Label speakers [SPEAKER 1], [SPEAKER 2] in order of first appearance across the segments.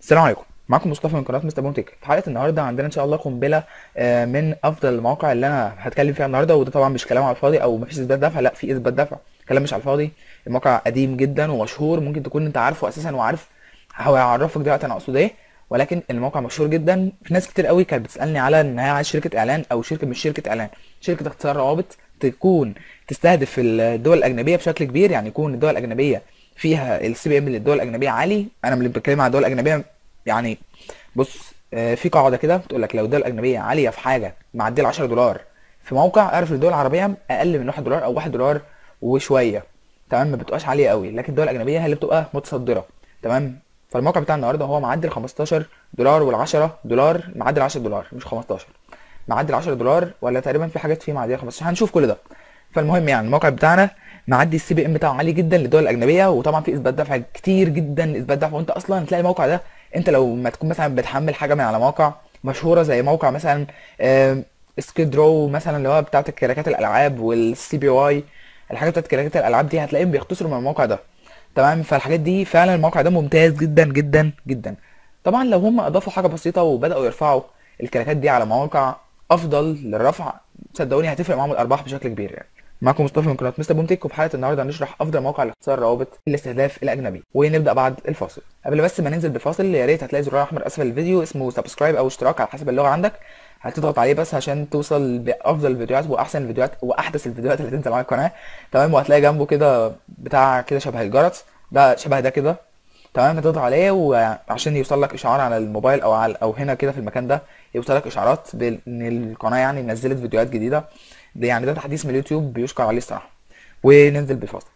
[SPEAKER 1] السلام عليكم معكم مصطفى من قناه مستر بونتك في حلقه النهارده عندنا ان شاء الله قنبله آه، من افضل المواقع اللي انا هتكلم فيها النهارده وده طبعا مش كلام على الفاضي او مفيش اثبات دفع لا في اثبات دفع كلام مش على الفاضي الموقع قديم جدا ومشهور ممكن تكون انت عارفه اساسا وعارف هو هيعرفك دلوقتي انا اقصد ايه ولكن الموقع مشهور جدا في ناس كتير قوي كانت بتسالني على ان هي عايز شركه اعلان او شركه مش شركه اعلان شركه اختصار روابط تكون تستهدف الدول الاجنبيه بشكل كبير يعني يكون الدول الاجنبيه فيها السي بي ام للدول الاجنبيه عالي انا اللي بتكلم على الدول الاجنبيه يعني بص آه، في قاعده كده بتقول لك لو الدول الاجنبيه عاليه في حاجه معديه ال 10 دولار في موقع اعرف الدول العربيه اقل من 1 دولار او 1 دولار وشويه تمام ما بتبقاش عاليه قوي لكن الدول الاجنبيه هي اللي بتبقى متصدره تمام فالموقع بتاع النهارده هو معدي ال 15 دولار وال 10 دولار معدي ال 10 دولار مش 15 معدي ال 10 دولار ولا تقريبا في حاجات فيه معديه 15 هنشوف كل ده فالمهم يعني الموقع بتاعنا معدي السي بي ام بتاعه عالي جدا للدول الاجنبيه وطبعا في اثبات دفع كتير جدا اثبات دفع وانت اصلا تلاقي الموقع ده انت لو ما تكون مثلا بتحمل حاجه من على موقع مشهوره زي موقع مثلا سكيد رو مثلا اللي هو بتاعت كراكات الالعاب والسي بي واي الحاجات بتاعت كراكات الالعاب دي هتلاقيهم بيختصروا من الموقع ده تمام فالحاجات دي فعلا الموقع ده ممتاز جدا جدا جدا طبعا لو هم اضافوا حاجه بسيطه وبداوا يرفعوا الكراكات دي على مواقع افضل للرفع صدقوني هتفرق معاهم الارباح بشكل كبير يعني معكم مصطفى من قناه مستر بومتك وفي حلقه النهارده هنشرح افضل موقع لاختصار روابط الاستهداف الاجنبي ونبدا بعد الفاصل قبل بس ما ننزل بفاصل يا ريت هتلاقي زرار احمر اسفل الفيديو اسمه سبسكرايب او اشتراك على حسب اللغه عندك هتضغط عليه بس عشان توصل بافضل الفيديوهات واحسن الفيديوهات واحدث الفيديوهات اللي تنزل على القناه تمام وهتلاقي جنبه كده بتاع كده شبه الجرس ده شبه ده كده تمام تضغط عليه وعشان يوصل لك اشعار على الموبايل او على او هنا كده في المكان ده يوصل لك اشعارات بان القناه يعني نزلت فيديوهات جديده ده يعني ده تحديث من اليوتيوب بيشكر عليه الصراحه وننزل بالفاصل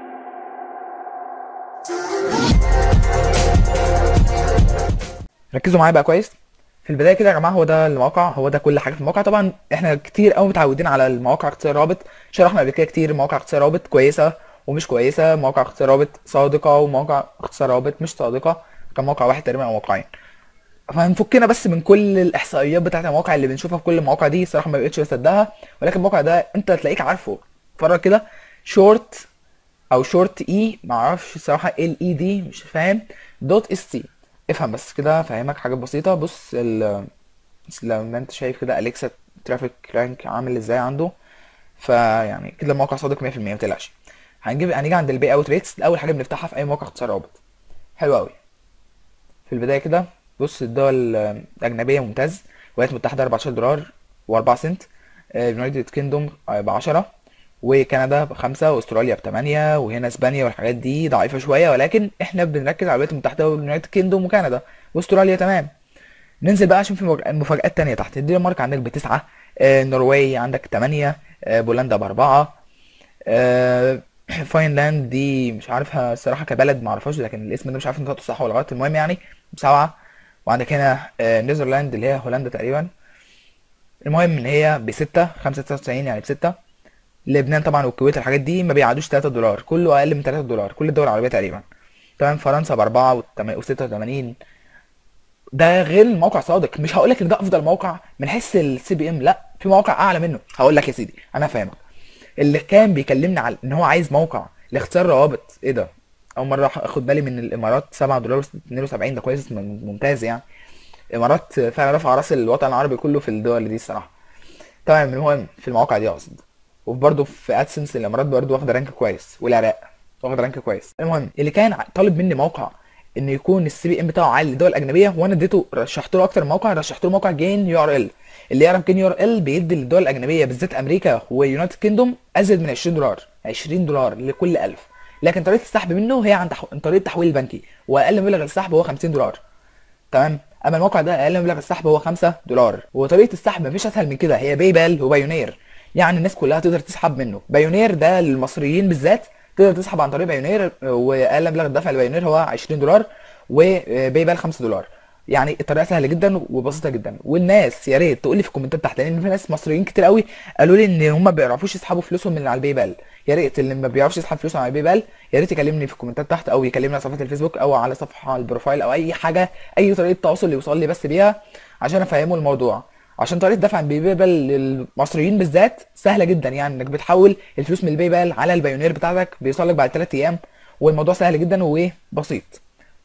[SPEAKER 1] ركزوا معايا بقى كويس في البدايه كده يا جماعه هو ده الموقع هو ده كل حاجه في الموقع طبعا احنا كتير قوي متعودين على المواقع اختصار رابط شرحنا قبل كده كتير مواقع اختصار رابط كويسه ومش كويسه مواقع اختصار رابط صادقه ومواقع اختصار رابط مش صادقه كان موقع واحد تقريبا او موقعين فهنفكنا بس من كل الاحصائيات بتاعت المواقع اللي بنشوفها في كل المواقع دي الصراحه ما بقتش بصدقها ولكن الموقع ده انت تلاقيك عارفه اتفرج كده شورت او شورت اي ما اعرفش الصراحه ايه الاي دي مش فاهم دوت اس تي افهم بس كده فاهمك حاجات بسيطه بص ال لما انت شايف كده اليكسا ترافيك رانك عامل ازاي عنده فيعني كده الموقع صادق 100% ما تقلقش هنجيب هنيجي عند البي اوت ريتس اول حاجه بنفتحها في اي موقع اختصار رابط حلو قوي في البدايه كده بص الدول الاجنبيه ممتاز الولايات المتحده 14 دولار و4 سنت اليونايتد كيندوم ب 10 وكندا بخمسة واستراليا بثمانية وهنا اسبانيا والحاجات دي ضعيفة شوية ولكن احنا بنركز على الولايات المتحدة واليونايتد كيندوم وكندا واستراليا تمام ننزل بقى عشان في مفاج- مفاجآت تانية تحت الدنمارك عندك بتسعة آه، النرويج عندك تمانية آه، بولندا بأربعة آه، فاينلاند دي مش عارفها الصراحة كبلد معرفهاش لكن الاسم ده مش عارف نطقته صح ولا غلط المهم يعني بسبعة وعندك هنا آه، نيذرلاند اللي هي هولندا تقريبا المهم ان هي بستة خمسة تسعة وتسعين يعني بستة لبنان طبعا والكويت الحاجات دي ما بيعدوش 3 دولار كله اقل من 3 دولار كل الدول العربيه تقريبا تمام فرنسا بأربعة و86 ده غير الموقع صادق مش هقول لك ان ده افضل موقع من حيث السي بي ام لا في موقع اعلى منه هقول لك يا سيدي انا فاهمك اللي كان بيكلمني على ان هو عايز موقع لاختيار روابط ايه ده اول مره اخد بالي من الامارات 7 دولار 72 ده كويس ممتاز يعني الامارات فعلا رفع راس الوطن العربي كله في الدول دي الصراحه تمام المهم في المواقع دي اقصد وبرضه في ادسنس الامارات برضه واخده رانك كويس والعراق واخده رانك كويس المهم اللي كان ع- طالب مني موقع ان يكون السي بي ام بتاعه عالي للدول الاجنبيه وانا اديته رشحت له اكتر من موقع رشحت له موقع جين يو ار ال اللي يعرف جين يو ار ال بيدي للدول الاجنبيه بالذات امريكا ويونايتد كيندوم ازيد من 20 دولار 20 دولار لكل 1000 لكن طريقه السحب منه هي عن تحو... طريقه تحويل البنكي واقل مبلغ السحب هو 50 دولار تمام اما الموقع ده اقل مبلغ السحب هو 5 دولار وطريقه السحب مفيش اسهل من كده هي باي بال وبايونير يعني الناس كلها تقدر تسحب منه بايونير ده للمصريين بالذات تقدر تسحب عن طريق بايونير واقل مبلغ الدفع لبايونير هو 20 دولار وباي بال 5 دولار يعني الطريقه سهله جدا وبسيطه جدا والناس يا ريت تقول لي في الكومنتات تحت لان في ناس مصريين كتير قوي قالوا لي ان هم ما بيعرفوش يسحبوا فلوسهم من على الباي بال يا ريت اللي ما بيعرفش يسحب فلوسه على الباي بال يا ريت يكلمني في الكومنتات تحت او يكلمني على صفحه الفيسبوك او على صفحه البروفايل او اي حاجه اي طريقه تواصل يوصل لي بس بيها عشان افهمه الموضوع عشان طريقه دفع الباي بال للمصريين بالذات سهله جدا يعني انك بتحول الفلوس من الباي بال على البايونير بتاعتك بيوصل لك بعد 3 ايام والموضوع سهل جدا وبسيط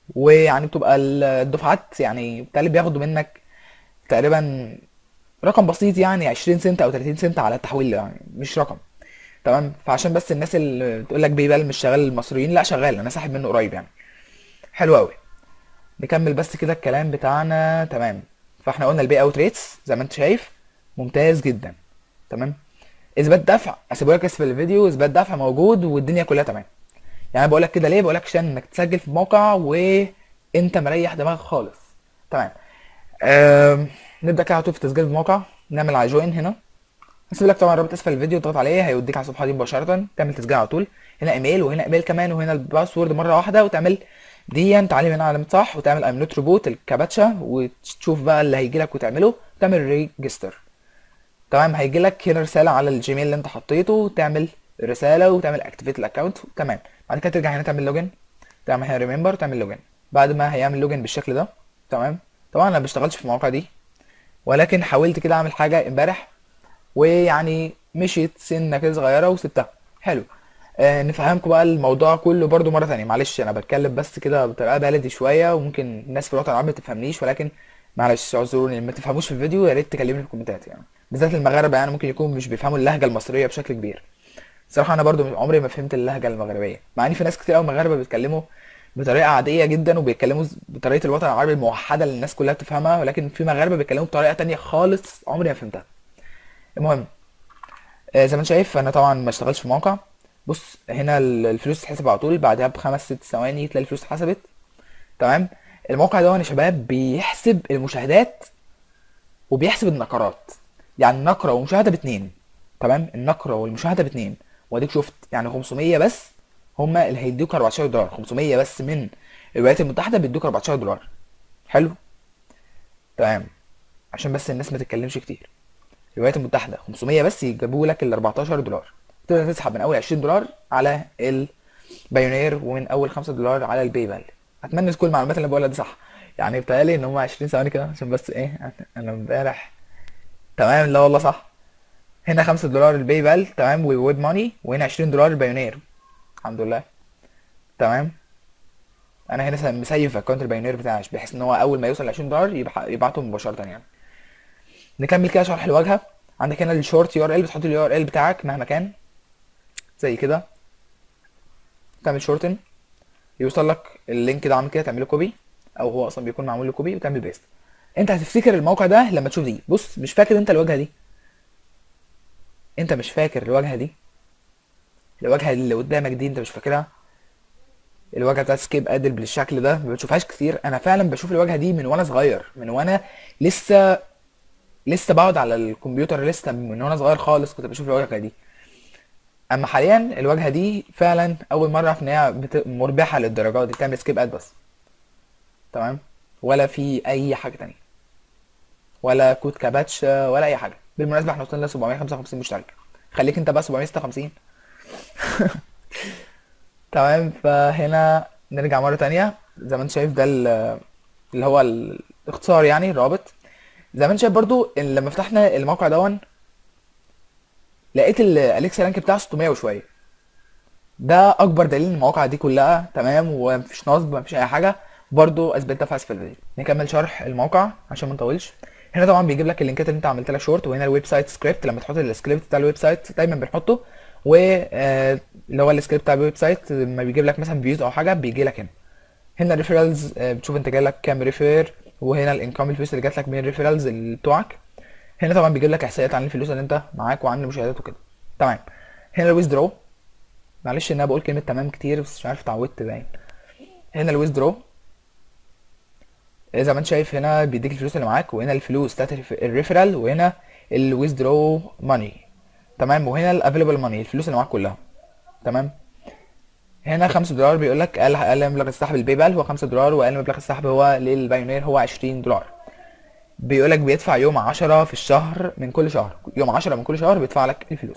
[SPEAKER 1] ويعني بتبقى ال- الدفعات يعني بالتالي بياخدوا منك تقريبا رقم بسيط يعني 20 سنت او 30 سنت على التحويل يعني مش رقم تمام فعشان بس الناس اللي بتقول لك باي بال مش شغال المصريين لا شغال انا ساحب منه قريب يعني حلو قوي نكمل بس كده الكلام بتاعنا تمام فاحنا قلنا البي اوت ريتس زي ما انت شايف ممتاز جدا تمام اثبات دفع اسيبه لك اسفل الفيديو اثبات دفع موجود والدنيا كلها تمام يعني بقول لك كده ليه بقول لك عشان انك تسجل في موقع وانت مريح دماغك خالص تمام أم... نبدا كده على طول في تسجيل الموقع نعمل على جوين هنا هسيب لك طبعا رابط اسفل الفيديو تضغط عليه هيوديك على الصفحه دي مباشره تعمل تسجيل على طول هنا ايميل وهنا ايميل كمان وهنا الباسورد مره واحده وتعمل دي تعلم هنا علامه صح وتعمل ايم نوت روبوت الكابتشا وتشوف بقى اللي هيجي لك وتعمله تعمل ريجستر تمام هيجي لك هنا رساله على الجيميل اللي انت حطيته تعمل رساله وتعمل اكتيفيت الاكونت تمام بعد كده ترجع هنا تعمل لوجن تعمل هنا ريمبر تعمل لوجن بعد ما هيعمل لوجن بالشكل ده تمام طبعا انا ما بشتغلش في المواقع دي ولكن حاولت كده اعمل حاجه امبارح ويعني مشيت سنه كده صغيره وسبتها حلو آه نفهمكم بقى الموضوع كله برضو مره ثانيه معلش انا بتكلم بس كده بطريقه بلدي شويه وممكن الناس في الوطن العربي ما تفهمنيش ولكن معلش اعذروني ما تفهموش في الفيديو يا ريت تكلمني في الكومنتات يعني بالذات المغاربه يعني ممكن يكونوا مش بيفهموا اللهجه المصريه بشكل كبير صراحه انا برضو عمري ما فهمت اللهجه المغربيه مع ان في ناس كتير قوي مغاربه بيتكلموا بطريقه عاديه جدا وبيتكلموا بطريقه الوطن العربي الموحده اللي الناس كلها بتفهمها ولكن في مغاربه بيتكلموا بطريقه تانية خالص عمري ما فهمتها المهم آه، زي ما انت شايف انا طبعا ما اشتغلش في موقع بص هنا ال- الفلوس تتحسب على طول بعدها بخمس ست ثواني تلاقي الفلوس اتحسبت تمام الموقع ده يا شباب بيحسب المشاهدات وبيحسب النقرات يعني النقرة ومشاهدة باتنين تمام النقرة والمشاهدة باتنين واديك شفت يعني 500 بس هما اللي هيدوك 14 دولار 500 بس من الولايات المتحدة بيدوك 14 دولار حلو تمام عشان بس الناس ما تتكلمش كتير الولايات المتحدة 500 بس يجيبوا لك ال 14 دولار تقدر تسحب من اول 20 دولار على البايونير ومن اول 5 دولار على الباي بال اتمنى تكون المعلومات اللي بقولها دي صح يعني بتهيألي ان هم 20 ثواني كده عشان بس ايه انا امبارح تمام لا والله صح هنا 5 دولار الباي بال تمام وويب ماني وهنا 20 دولار البايونير الحمد لله تمام انا هنا س- مسيف اكونت البايونير بتاعي بحيث ان هو اول ما يوصل ل 20 دولار يبح- يبعته مباشره يعني نكمل كده شرح الواجهه عندك هنا الشورت يو ار ال بتحط اليو ار ال بتاعك مهما كان زي كده تعمل شورتن يوصل لك اللينك ده عامل كده تعمله كوبي او هو اصلا بيكون معمول له كوبي وتعمل بيست انت هتفتكر الموقع ده لما تشوف دي بص مش فاكر انت الواجهه دي انت مش فاكر الواجهه دي الواجهه اللي قدامك دي انت مش فاكرها الواجهه بتاعت سكيب ادل بالشكل ده ما بتشوفهاش كتير انا فعلا بشوف الواجهه دي من وانا صغير من وانا لسه لسه بقعد على الكمبيوتر لسه من وانا صغير خالص كنت بشوف الواجهه دي اما حاليا الواجهه دي فعلا اول مره اعرف ان هي بت... مربحه للدرجه دي بتعمل سكيب اد بس تمام ولا في اي حاجه تانية ولا كود كاباتش ولا اي حاجه بالمناسبه احنا وصلنا ل 755 مشترك خليك انت بقى 756 تمام فهنا نرجع مره تانية زي ما انت شايف ده ال- اللي هو الاختصار يعني الرابط زي ما انت شايف برضو ان لما فتحنا الموقع دون لقيت الاليكسا رانك بتاعه 600 وشويه ده اكبر دليل ان المواقع دي كلها تمام ومفيش نصب مفيش اي حاجه برضو اثبتها في اسفل الفيديو نكمل شرح الموقع عشان ما نطولش هنا طبعا بيجيب لك اللينكات اللي انت عملت لها شورت وهنا الويب سايت سكريبت لما تحط السكريبت بتاع الويب سايت دايما بنحطه و آه، اللي هو السكريبت بتاع الويب سايت لما بيجيب لك مثلا فيوز او حاجه بيجي لك هنا هنا الريفيرالز بتشوف انت جالك كام ريفير وهنا الانكم الفلوس اللي جات لك من الريفيرالز بتوعك هنا طبعا بيجيب لك احصائيات عن الفلوس اللي انت معاك وعن المشاهدات وكده تمام هنا الويزدرو معلش ان انا بقول كلمه تمام كتير بس مش عارف اتعودت باين هنا الويزدرو زي ما انت شايف هنا بيديك الفلوس اللي معاك وهنا الفلوس بتاعت الريف- الريفرال وهنا الويزدرو ماني تمام وهنا الافيلبل ماني الفلوس اللي معاك كلها تمام هنا 5 دولار بيقول لك اقل اقل مبلغ السحب الباي بال هو 5 دولار واقل مبلغ السحب هو للبايونير هو 20 دولار بيقول لك بيدفع يوم 10 في الشهر من كل شهر يوم 10 من كل شهر بيدفع لك الفلوس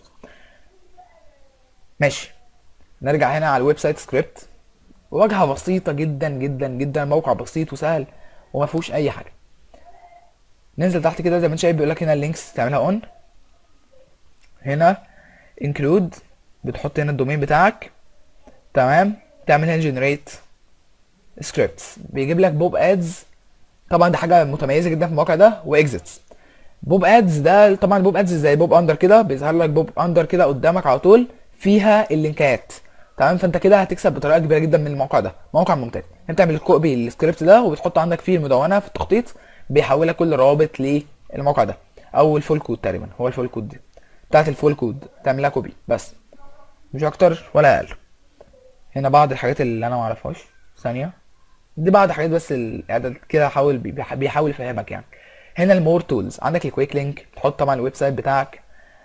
[SPEAKER 1] ماشي نرجع هنا على الويب سايت سكريبت واجهه بسيطه جدا جدا جدا موقع بسيط وسهل وما فيهوش اي حاجه ننزل تحت كده زي ما انت شايف بيقول لك هنا اللينكس تعملها اون هنا انكلود بتحط هنا الدومين بتاعك تمام تعمل هنا جنريت سكريبتس بيجيب لك بوب ادز طبعا ده حاجه متميزه جدا في الموقع ده واكزيتس بوب ادز ده طبعا بوب ادز زي بوب اندر كده بيظهر لك بوب اندر كده قدامك على طول فيها اللينكات تمام فانت كده هتكسب بطريقه كبيره جدا من الموقع ده موقع ممتاز انت تعمل كوبي للسكريبت ده وبتحطه عندك فيه المدونه في التخطيط بيحول لك كل الروابط للموقع ده او الفول كود تقريبا هو الفول كود دي بتاعت الفول كود تعملها كوبي بس مش اكتر ولا اقل هنا بعض الحاجات اللي انا ما اعرفهاش ثانيه دي بعض الحاجات بس الاعداد كده حاول بيح- بيحاول يفهمك يعني هنا المور تولز عندك الكويك لينك بتحط طبعا الويب سايت بتاعك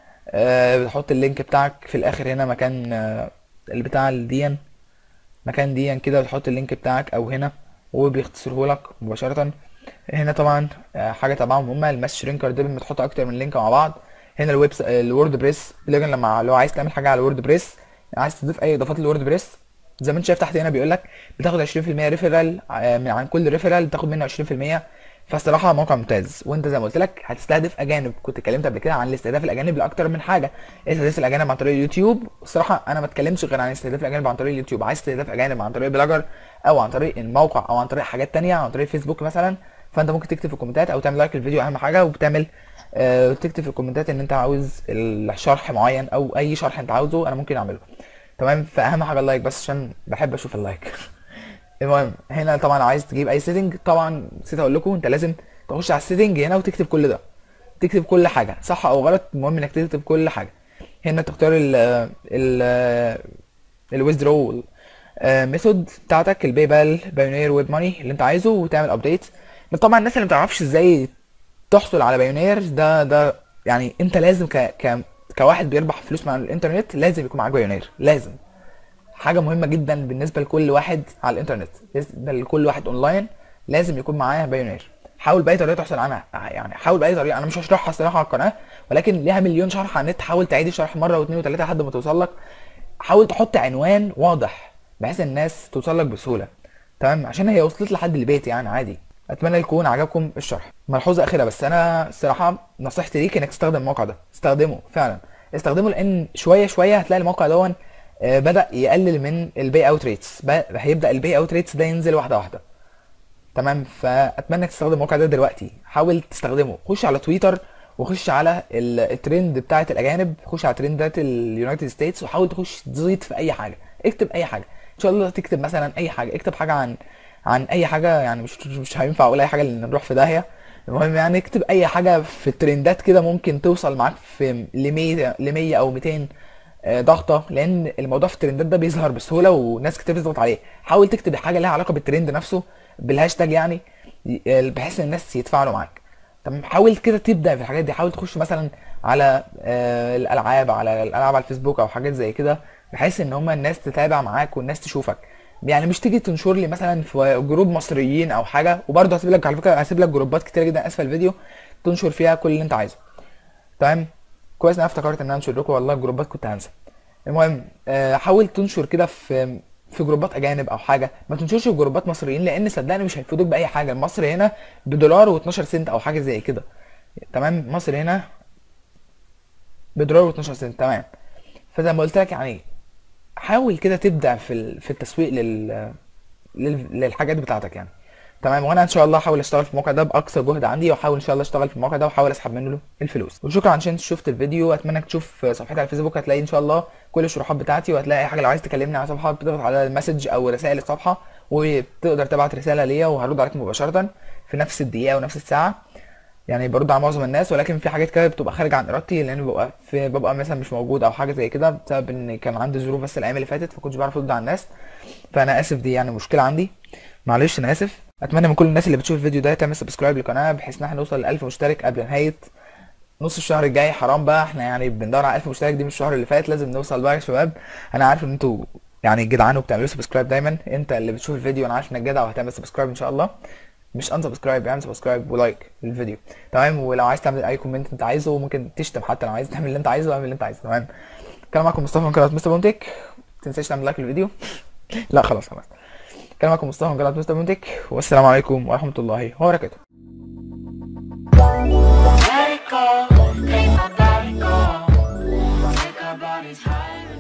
[SPEAKER 1] آه بتحط اللينك بتاعك في الاخر هنا مكان آه اللي بتاع الدين مكان دي كده بتحط اللينك بتاعك او هنا وبيختصره لك مباشرة هنا طبعا آه، حاجة تبعهم هما الماس شرينكر ده بتحط اكتر من لينك مع بعض هنا الويب س- الوورد بريس بلجن لما لو عايز تعمل حاجة على الوورد بريس عايز تضيف اي اضافات للوورد بريس زي ما انت شايف تحت هنا بيقول لك بتاخد 20% ريفرال من عن كل ريفرال بتاخد منه 20% فالصراحة موقع ممتاز وانت زي ما قلت لك هتستهدف اجانب كنت اتكلمت قبل كده عن الاستهداف الاجانب لاكتر من حاجة استهداف الاجانب عن طريق اليوتيوب الصراحة انا ما اتكلمش غير عن استهداف الاجانب عن طريق اليوتيوب عايز استهداف اجانب عن طريق بلوجر او عن طريق الموقع او عن طريق حاجات تانية عن طريق فيسبوك مثلا فانت ممكن تكتب في الكومنتات او تعمل لايك للفيديو اهم حاجة وبتعمل آه تكتب في الكومنتات ان انت عاوز الشرح معين او اي شرح انت عاوزه انا ممكن اعمله تمام فاهم حاجة اللايك بس عشان بحب اشوف اللايك المهم هنا طبعا عايز تجيب اي سيتنج طبعا نسيت اقول لكم انت لازم تخش على السيتنج هنا وتكتب كل ده تكتب كل حاجه صح او غلط المهم انك تكتب كل حاجه هنا تختار ال ال الويزدرول ميثود بتاعتك الباي بال بايونير ويب ماني اللي انت عايزه وتعمل ابديت طبعا الناس اللي ما بتعرفش ازاي تحصل على بايونير ده ده يعني انت لازم ك ك كواحد بيربح فلوس من الانترنت لازم يكون معاك بايونير لازم حاجه مهمه جدا بالنسبه لكل واحد على الانترنت بالنسبه لكل واحد اونلاين لازم يكون معاه بايونير حاول باي طريقه تحصل عنها يعني حاول باي طريقه انا مش هشرحها الصراحه على القناه ولكن ليها مليون شرح على النت حاول تعيد الشرح مره واثنين وثلاثه لحد ما توصل لك حاول تحط عنوان واضح بحيث الناس توصل لك بسهوله تمام عشان هي وصلت لحد البيت يعني عادي اتمنى يكون عجبكم الشرح ملحوظه اخيره بس انا الصراحه نصيحتي ليك انك تستخدم الموقع ده استخدمه فعلا استخدمه لان شويه شويه هتلاقي الموقع دون آه، بدا يقلل من البي اوت ريتس هيبدا البي اوت ريتس ده ينزل واحده واحده تمام فاتمنى انك تستخدم الموقع ده دلوقتي حاول تستخدمه خش على تويتر وخش على ال- الترند بتاعه الاجانب خش على ترندات اليونايتد ستيتس وحاول تخش تزيد في اي حاجه اكتب اي حاجه ان شاء الله تكتب مثلا اي حاجه اكتب حاجه عن عن اي حاجه يعني مش مش هينفع اقول اي حاجه لان نروح في داهيه المهم يعني اكتب اي حاجه في الترندات كده ممكن توصل معاك في ل 100 ل 100 او 200 آه، ضغطه لان الموضوع في الترندات ده بيظهر بسهوله وناس كتير بتضغط عليه حاول تكتب حاجه ليها علاقه بالترند نفسه بالهاشتاج يعني ي- آه، بحيث ان الناس يتفاعلوا معاك تمام حاول كده تبدا في الحاجات دي حاول تخش مثلا على آه، الالعاب على الالعاب على الفيسبوك او حاجات زي كده بحيث ان هما الناس تتابع معاك والناس تشوفك يعني مش تيجي تنشر لي مثلا في جروب مصريين او حاجه وبرضه هسيب لك على فكره هسيب لك جروبات كتير جدا اسفل الفيديو تنشر فيها كل اللي انت عايزه تمام كويس ان انا افتكرت ان انا انشر لكم والله الجروبات كنت هنسى المهم آه، حاول تنشر كده في في جروبات اجانب او حاجه ما تنشرش في جروبات مصريين لان صدقني مش هيفيدوك باي حاجه مصر هنا بدولار و12 سنت او حاجه زي كده تمام مصر هنا بدولار و12 سنت تمام فزي ما قلت لك يعني حاول كده تبدع في ال- في التسويق لل لل- للحاجات بتاعتك يعني تمام وانا ان شاء الله احاول اشتغل في الموقع ده باقصى جهد عندي واحاول ان شاء الله اشتغل في الموقع ده واحاول اسحب منه الفلوس وشكرا عشان شفت الفيديو اتمنى انك تشوف صفحتي على الفيسبوك هتلاقي ان شاء الله كل الشروحات بتاعتي وهتلاقي اي حاجه لو عايز تكلمني على صفحه بتضغط على المسج او رسائل الصفحه وتقدر تبعت رساله ليا وهرد عليك مباشره في نفس الدقيقه ونفس الساعه يعني برد على معظم الناس ولكن في حاجات كده بتبقى خارجه عن ارادتي لان ببقى في ببقى مثلا مش موجود او حاجه زي كده بسبب ان كان عندي ظروف بس الايام اللي فاتت فكنتش بعرف ارد على الناس فانا اسف دي يعني مشكله عندي معلش انا اسف اتمنى من كل الناس اللي بتشوف الفيديو ده تعمل سبسكرايب للقناه بحيث ان احنا نوصل ل 1000 مشترك قبل نهايه نص الشهر الجاي حرام بقى احنا يعني بندور على 1000 مشترك دي من الشهر اللي فات لازم نوصل بقى يا شباب انا عارف ان انتوا يعني جدعان وبتعملوا سبسكرايب دايما انت اللي بتشوف الفيديو انا عارف انك جدع وهتعمل سبسكرايب ان شاء الله مش ان سبسكرايب اعمل سبسكرايب ولايك للفيديو تمام ولو عايز تعمل اي كومنت انت عايزه ممكن تشتم حتى لو عايز تعمل اللي انت عايزه اعمل اللي انت عايزه تمام كان معاكم مصطفى من قناه مستر بونتك ما تنساش تعمل لايك للفيديو لا خلاص خلاص كان معاكم مصطفى من قناه مستر بونتك والسلام عليكم ورحمه الله وبركاته
[SPEAKER 2] Let it go, make my body go. Take our bodies higher.